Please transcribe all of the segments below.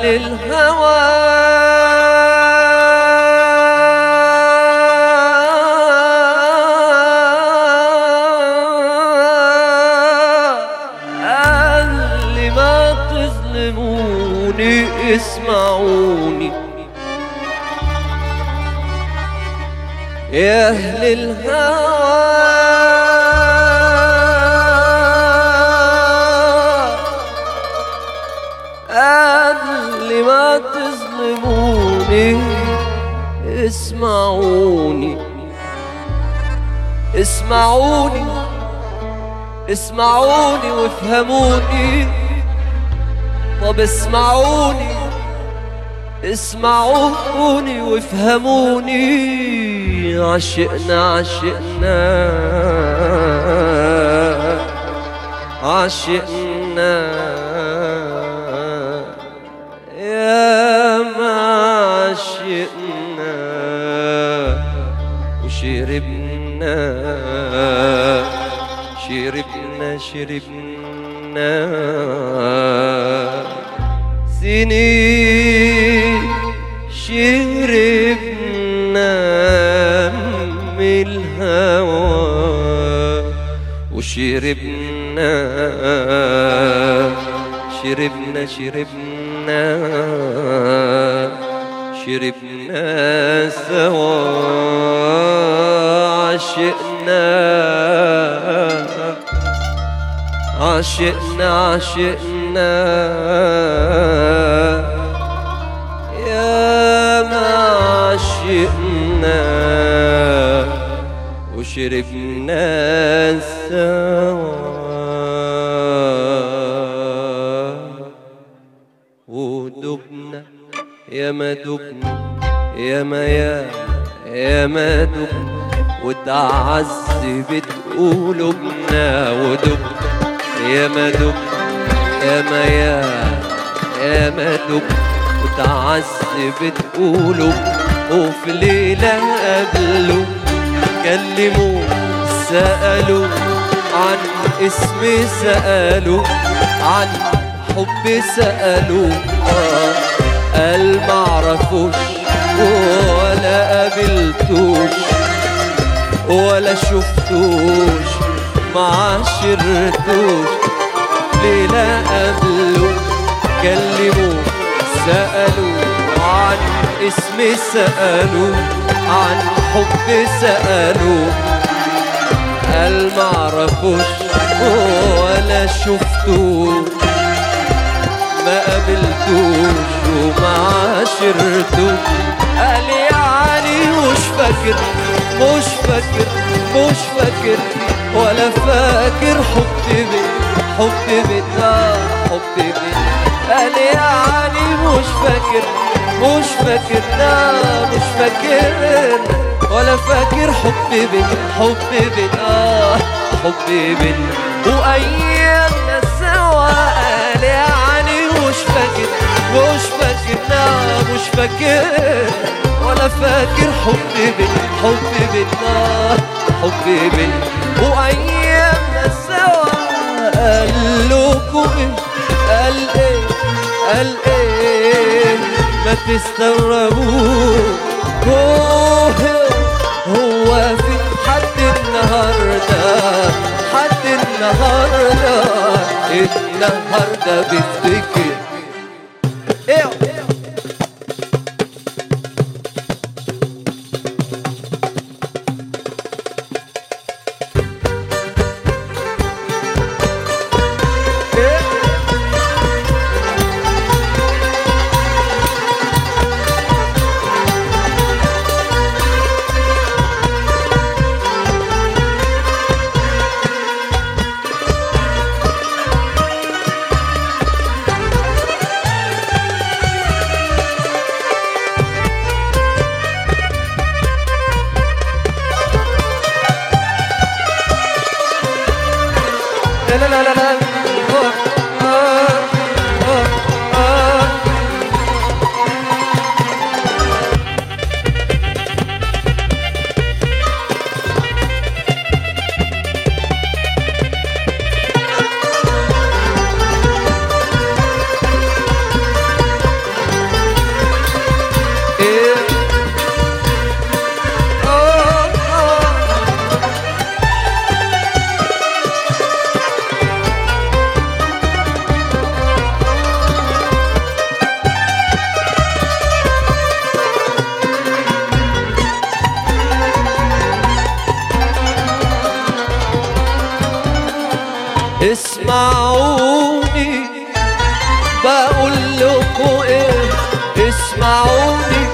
أهل الهوى أهل ما تظلموني اسمعوني يا أهل الهوى قبل ما تظلموني اسمعوني اسمعوني اسمعوني وافهموني طب اسمعوني اسمعوني وافهموني عشقنا عشقنا عشقنا يا ما عشقنا وشربنا شربنا شربنا سنين شربنا من الهوى وشربنا شربنا شربنا شربنا سوا عشقنا عشقنا عشقنا يا ما عشقنا وشربنا سوا ودبنا يا ما دبنا يا ما يا يا ما دبنا وتعذبت قلوبنا ودبنا يا ما دبنا يا ما يا يا ما دبنا وتعذبت قلوبنا وفي ليلة قبله كلموا سألوا عن اسمي سألوا عن حبي سألوا آه قال معرفوش ولا قابلتوش ولا شفتوش ما عاشرتوش ليلة قبله كلموا سألوا عن اسمي سألوا عن حبي سألوا قال معرفوش ولا شفتوش ما قابلتوش وما عاشرتوش قال يعني مش فاكر مش فاكر مش فاكر ولا فاكر حب بيت حب بيت آه حب بيت قال يعني مش فاكر مش فاكر لا مش فاكر ولا فاكر حب بيت حب بيت آه حب بيت وأيامنا سوا قال يعني مش فاكر مش فاكر لا مش فاكر ولا فاكر حب بيت حب بيت آه حب بيت وأيامنا سوا قال لكم إيه قال إيه قال إيه ما تستغربوا هو هو في حد النهارده حد النهارده النهارده بيفتكر ايه لا لا لا لا لا آه، آه، آه، آه. اسمعوني بقول لكم ايه اسمعوني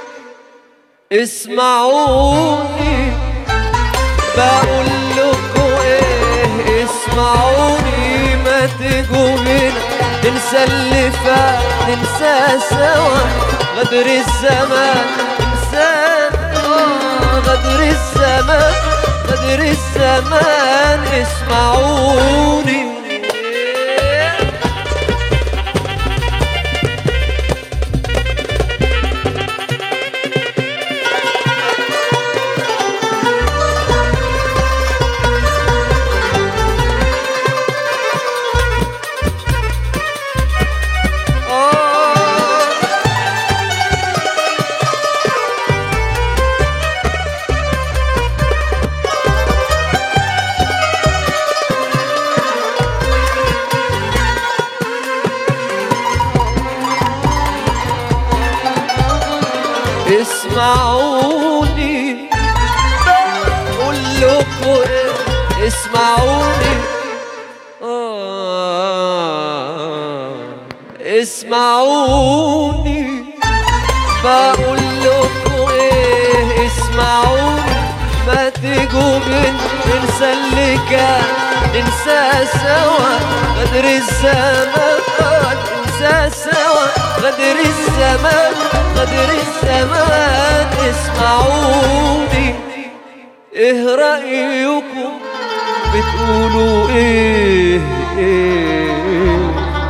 اسمعوني بقول لكم ايه اسمعوني ما تجوا هنا ننسى اللي فات ننسى سوا غدر الزمان ننسى آه، غدر الزمان غدر الزمان اسمعوني آه اسمعوني بقول لكم إيه؟ اسمعوني آه اسمعوني بقول لكم ايه اسمعوني ما تجوا من ننسى اللي كان ننسى سوا غدر الزمان ننسى سوا غدر الزمان غدر الزمان اسمعوني ايه رأيكم بتقولوا ايه, إيه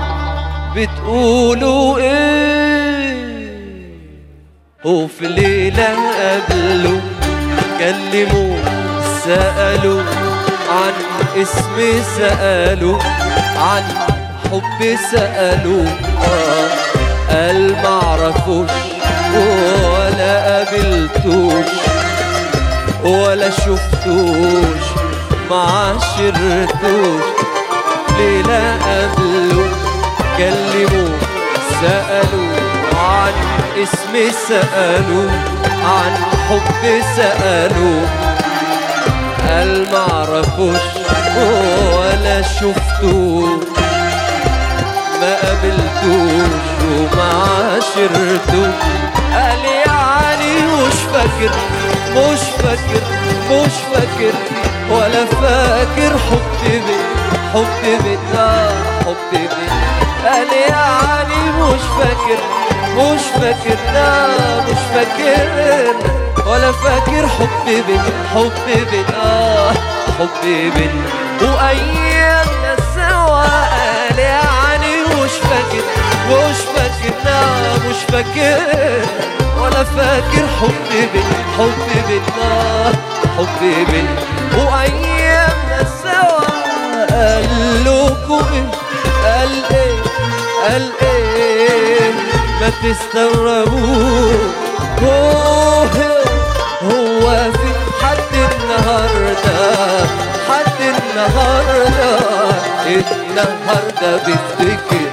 بتقولوا ايه وفي ليلة قبله كلموا سألوا عن اسمي سألوا عن حب سألوا آه قال معرفوش ولا قابلتوش ولا شفتوش ما عشرتوش ليلة قبله كلموا سألوا عن اسمي سألوا عن حب سألوا قال معرفوش ولا شفتوش ما قابلتوش وما عاشرتوش قال يعني مش فاكر مش فاكر مش فاكر ولا فاكر حب بي حب بي آه حب بي قال يعني مش فاكر مش فاكر لا مش فاكر ولا فاكر حب بي حب بي آه حب بي وأيامنا سوا قال يعني مش فاكر مش فاكر لا مش فاكر ولا فاكر حب بي حب بي آه حب بي وأيامنا سوا قال لكم إيه قال ايه قال ايه ما تستغربوا هو هو في حد النهارده حد النهارده النهارده بيفتكر